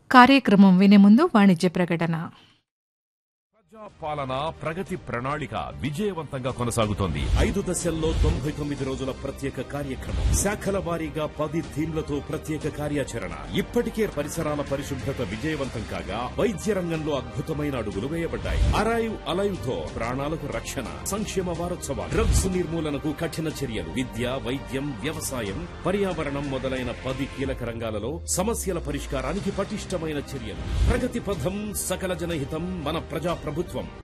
కార్యక్రమం వినే ముందు వాణిజ్య ప్రకటన ప్రజా పాలన ప్రగతి ప్రణాళిక విజయవంతంగా కొనసాగుతోంది ఐదు దశల్లో తొంభై తొమ్మిది రోజుల ప్రత్యేక కార్యక్రమం శాఖల వారీగా పది థీమ్లతో ప్రత్యేక కార్యాచరణ ఇప్పటికే పరిసరాల పరిశుభ్రత విజయవంతం కాగా వైద్య రంగంలో అద్భుతమైన అడుగులు వేయబడ్డాయి అరైవ్ అలైవ్ తో ప్రాణాలకు రక్షణ సంక్షేమ వారోత్సవాలు డ్రగ్స్ నిర్మూలనకు కఠిన చర్యలు విద్య వైద్యం వ్యవసాయం పర్యావరణం మొదలైన పది కీలక రంగాలలో సమస్యల పరిష్కారానికి పటిష్టమైన చర్యలు ప్రగతి పథం సకల జనహితం మన ప్రజా ప్రభుత్వం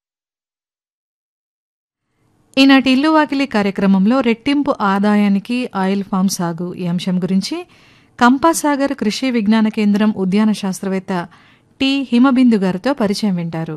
ఈనాటి ఇల్లు వాకిలి కార్యక్రమంలో రెట్టింపు ఆదాయానికి ఆయిల్ ఫామ్ సాగు ఈ అంశం గురించి కంపాసాగర్ కృషి విజ్ఞాన కేంద్రం ఉద్యాన శాస్త్రవేత్త టి హిమబిందు గారితో పరిచయం వింటారు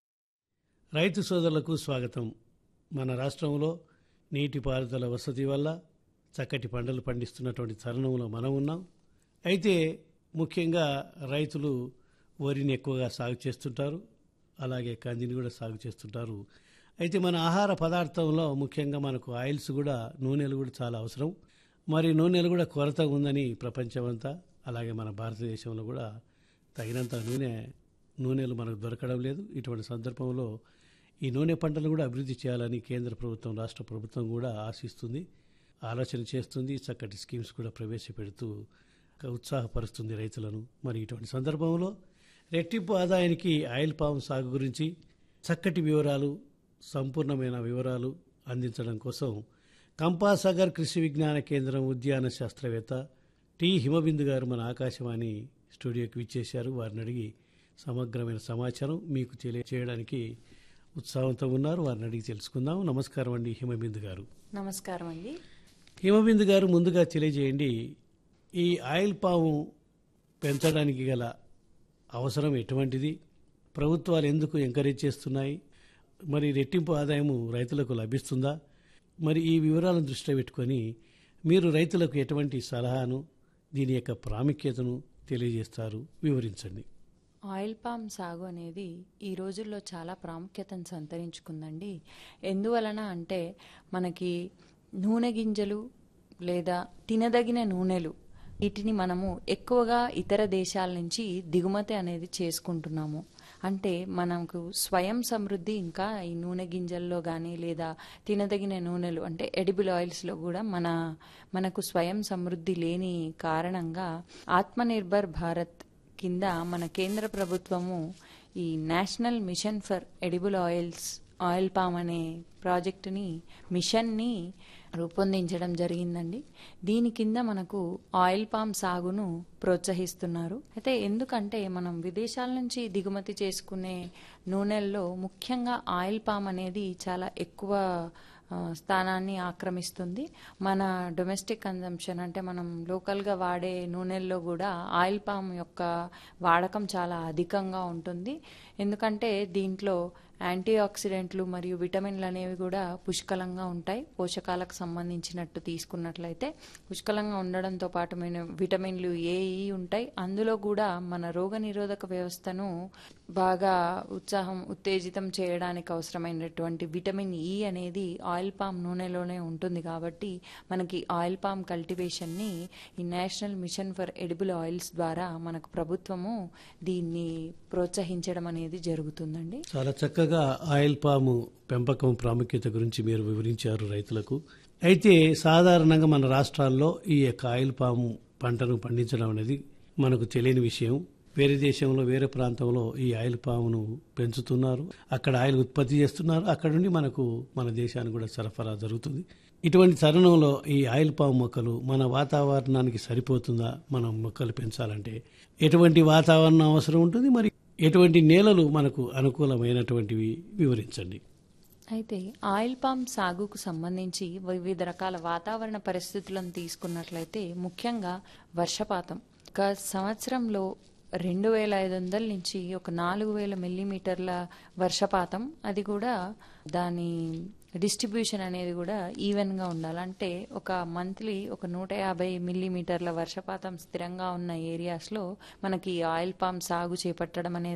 రైతు సోదరులకు స్వాగతం మన రాష్ట్రంలో నీటిపారుదల వసతి వల్ల చక్కటి పంటలు పండిస్తున్నటువంటి తరుణంలో మనం ఉన్నాం అయితే ముఖ్యంగా రైతులు వరిని ఎక్కువగా సాగు చేస్తుంటారు అలాగే కందిని కూడా సాగు చేస్తుంటారు అయితే మన ఆహార పదార్థంలో ముఖ్యంగా మనకు ఆయిల్స్ కూడా నూనెలు కూడా చాలా అవసరం మరి నూనెలు కూడా కొరత ఉందని ప్రపంచమంతా అలాగే మన భారతదేశంలో కూడా తగినంత నూనె నూనెలు మనకు దొరకడం లేదు ఇటువంటి సందర్భంలో ఈ నూనె పంటలు కూడా అభివృద్ధి చేయాలని కేంద్ర ప్రభుత్వం రాష్ట్ర ప్రభుత్వం కూడా ఆశిస్తుంది ఆలోచన చేస్తుంది చక్కటి స్కీమ్స్ కూడా ప్రవేశపెడుతూ ఉత్సాహపరుస్తుంది రైతులను మరి ఇటువంటి సందర్భంలో రెట్టింపు ఆదాయానికి ఆయిల్ పామ్ సాగు గురించి చక్కటి వివరాలు సంపూర్ణమైన వివరాలు అందించడం కోసం కంపాసాగర్ కృషి విజ్ఞాన కేంద్రం ఉద్యాన శాస్త్రవేత్త టి హిమబిందు గారు మన ఆకాశవాణి స్టూడియోకి విచ్చేశారు వారిని అడిగి సమగ్రమైన సమాచారం మీకు తెలియచేయడానికి ఉత్సాహంతో ఉన్నారు వారిని అడిగి తెలుసుకుందాం నమస్కారం అండి హిమబిందు గారు నమస్కారం అండి హిమబిందు గారు ముందుగా తెలియజేయండి ఈ ఆయిల్ పాము పెంచడానికి గల అవసరం ఎటువంటిది ప్రభుత్వాలు ఎందుకు ఎంకరేజ్ చేస్తున్నాయి మరి రెట్టింపు ఆదాయము రైతులకు లభిస్తుందా మరి ఈ వివరాలను దృష్టిలో పెట్టుకొని మీరు రైతులకు ఎటువంటి సలహాను దీని యొక్క ప్రాముఖ్యతను తెలియజేస్తారు వివరించండి ఆయిల్ పామ్ సాగు అనేది ఈ రోజుల్లో చాలా ప్రాముఖ్యతను సంతరించుకుందండి ఎందువలన అంటే మనకి నూనె గింజలు లేదా తినదగిన నూనెలు వీటిని మనము ఎక్కువగా ఇతర దేశాల నుంచి దిగుమతి అనేది చేసుకుంటున్నాము అంటే మనకు స్వయం సమృద్ధి ఇంకా ఈ నూనె గింజల్లో కానీ లేదా తినదగిన నూనెలు అంటే ఎడిబుల్ ఆయిల్స్లో కూడా మన మనకు స్వయం సమృద్ధి లేని కారణంగా ఆత్మనిర్భర్ భారత్ కింద మన కేంద్ర ప్రభుత్వము ఈ national mission for edible oils oil palm అనే ప్రాజెక్టుని మిషన్ని రూపొందించడం జరిగిందండి దీని కింద మనకు ఆయిల్ పామ్ సాగును ప్రోత్సహిస్తున్నారు అయితే ఎందుకంటే మనం విదేశాల నుంచి దిగుమతి చేసుకునే నూనెల్లో ముఖ్యంగా ఆయిల్ పామ్ అనేది చాలా ఎక్కువ స్థానాన్ని ఆక్రమిస్తుంది మన డొమెస్టిక్ కన్జంప్షన్ అంటే మనం లోకల్గా వాడే నూనెల్లో కూడా ఆయిల్ పామ్ యొక్క వాడకం చాలా అధికంగా ఉంటుంది ఎందుకంటే దీంట్లో యాంటీ ఆక్సిడెంట్లు మరియు విటమిన్లు అనేవి కూడా పుష్కలంగా ఉంటాయి పోషకాలకు సంబంధించినట్టు తీసుకున్నట్లయితే పుష్కలంగా ఉండడంతో పాటు మన విటమిన్లు ఏ ఈ ఉంటాయి అందులో కూడా మన రోగనిరోధక వ్యవస్థను బాగా ఉత్సాహం ఉత్తేజితం చేయడానికి అవసరమైనటువంటి విటమిన్ ఈ అనేది ఆయిల్ పామ్ నూనెలోనే ఉంటుంది కాబట్టి మనకి ఆయిల్ పామ్ కల్టివేషన్ని ఈ national mission for edible oils ద్వారా మనకు ప్రభుత్వము దీన్ని ప్రోత్సహించడం అనేది జరుగుతుందండి చాలా చక్కగా ఆయిల్ పాము పెంపకం ప్రాముఖ్యత గురించి మీరు వివరించారు రైతులకు అయితే సాధారణంగా మన రాష్ట్రాల్లో ఈ యొక్క ఆయిల్ పాము పంటను పండించడం అనేది మనకు తెలియని విషయం వేరే దేశంలో వేరే ప్రాంతంలో ఈ ఆయిల్ పామును పెంచుతున్నారు అక్కడ ఆయిల్ ఉత్పత్తి చేస్తున్నారు అక్కడ నుండి మనకు మన దేశానికి కూడా సరఫరా జరుగుతుంది ఇటువంటి తరుణంలో ఈ ఆయిల్ పాము మొక్కలు మన వాతావరణానికి సరిపోతుందా మనం మొక్కలు పెంచాలంటే ఎటువంటి వాతావరణం అవసరం ఉంటుంది మరి ఎటువంటి నేలలు మనకు అనుకూలమైనటువంటివి వివరించండి అయితే ఆయిల్ పామ్ సాగుకు సంబంధించి వివిధ రకాల వాతావరణ పరిస్థితులను తీసుకున్నట్లయితే ముఖ్యంగా వర్షపాతం ఒక సంవత్సరంలో రెండు వేల ఐదు వందల నుంచి ఒక నాలుగు వేల మిల్లీమీటర్ల వర్షపాతం అది కూడా దాని డిస్ట్రిబ్యూషన్ అనేది కూడా ఈవెన్గా ఉండాలి అంటే ఒక మంత్లీ ఒక నూట యాభై మిల్లీమీటర్ల వర్షపాతం స్థిరంగా ఉన్న ఏరియాస్లో మనకి ఆయిల్ పామ్ సాగు చేపట్టడం అనేది